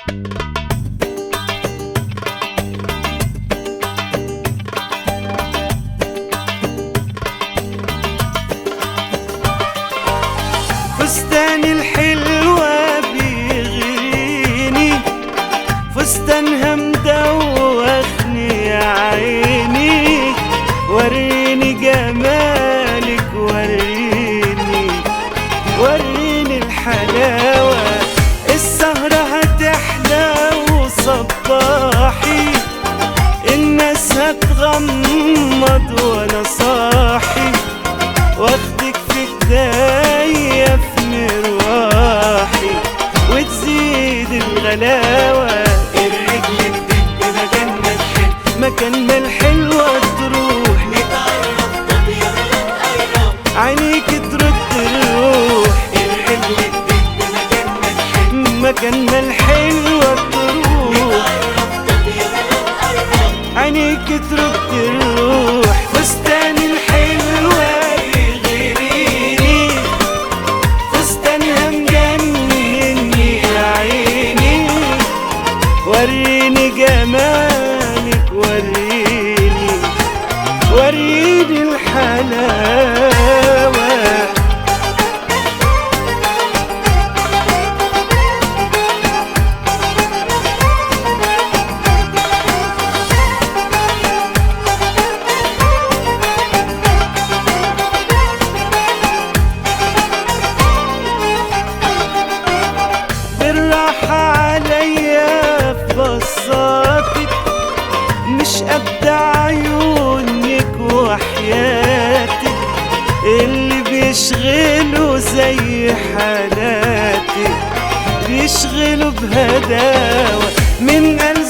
فستاني الحلوة بيغريني فستانها مدوخني يا عيني وريني جمالك وريني وريني الحلاوة السهرة هتحلى وصباحي الناس هتغمض وانا صاحي واخدك في ايديا في مروحي وتزيد الغلاوة الرجل تدب مكاننا الحلو مكان ما الحلوة تروح نتعرف طب يلا نقرب عينيك ترد الروح الرجل تدب مكاننا الحلو مكان ما الحلوة تروح نتعرف طب يلا نقرب عينيك ترد الروح فستاني الحلوة يغريني فستانها مجنني يا عيني وريني جمالك وريني وريني الحلاوة بالراحة عليا في بصاتك مش قد عيونك وحياتك اللي بيشغلوا زي حالاتك بيشغلوا بهداوة من قلب